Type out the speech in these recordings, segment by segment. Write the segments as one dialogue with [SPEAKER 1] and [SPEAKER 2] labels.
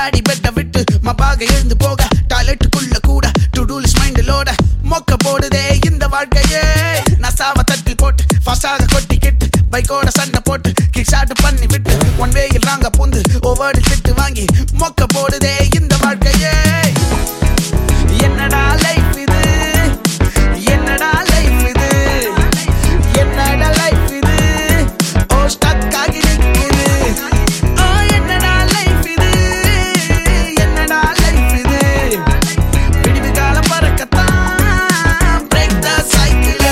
[SPEAKER 1] அம்மாடி பெட்ட விட்டு மபாக எழுந்து போக டாய்லெட்டுக்குள்ள கூட டுடூலிஸ் மைண்டிலோட மொக்க போடுதே இந்த வாழ்க்கையே நசாவ தட்டி போட்டு ஃபாஸ்டாக கொட்டிக்கிட்டு பைக்கோட சண்டை போட்டு கிக் ஷாட் பண்ணி விட்டு ஒன் வேயில் நாங்க புந்து ஒவ்வொரு திட்டு வாங்கி மொக்க போடுதே இந்த வாழ்க்கையே என்னடா லைஃப் இது என்னடா லைஃப் இது என்னடா லைஃப் இது ஓ ஸ்டக் ஆகி நிக்குது ஓ என்னடா லைஃப் இது என்னடா லைஃப் இது விடிவு காலம் பறக்கத்தான் பிரேக் த சைக்கிள்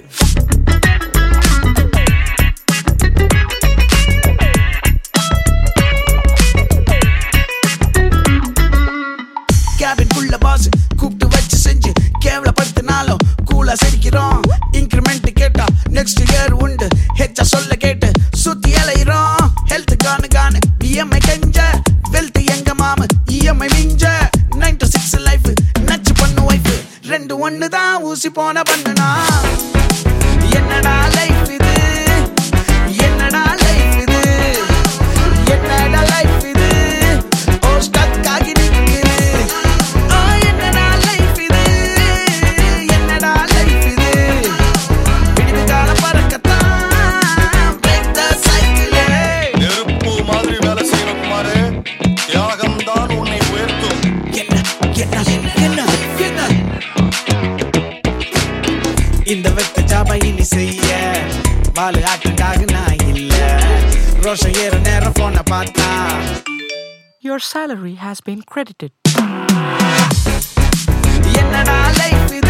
[SPEAKER 1] கேபின்குள்ள பாஸ் கூப்பிட்டு வச்சு செஞ்சு கேவலப்படுத்தினாலும் கூலா சிரிக்கிறோம் இன்க்ரிமெண்ட் கேட்டா நெக்ஸ்ட் இயர் உண்டு ஹெச்சா சொல்ல கேட்டு சுத்தி அலையிறோம் ஹெல்த் கானு கானு இஎம்ஐ கெஞ்ச வெல்த் எங்க மாமு இஎம்ஐ மிஞ்ச நைன் டு சிக்ஸ் லைஃப் நச்சு பண்ணு வைஃப் ரெண்டு ஒன்று தான் ஊசி போன பண்ணுனா என்னடா லைஃப் இது என்னடா லைஃப் இது என்னடா லைஃப் இது ஓ ஸ்டக் ஆகி நிக்குது ஓ என்னடா லைஃப் இது என்னடா லைஃப் இது விடிவு காலம் பறக்கத்தான் பிரேக் த சைக்கிள்
[SPEAKER 2] நெருப்பு மாதிரி வேலை செய்யற குமாரு தியாகம் தான் உன்னை உயர்த்தும்
[SPEAKER 1] என்ன என்ன என்ன என்ன இந்த வெத்த ஜாபை இனி செய்ய பாலு ஆட்டுக்காக நான் இல்ல ரோஷம் ஏற நேரம் போன பார்த்தா
[SPEAKER 3] Your salary has been credited.
[SPEAKER 1] என்னடா லைஃப்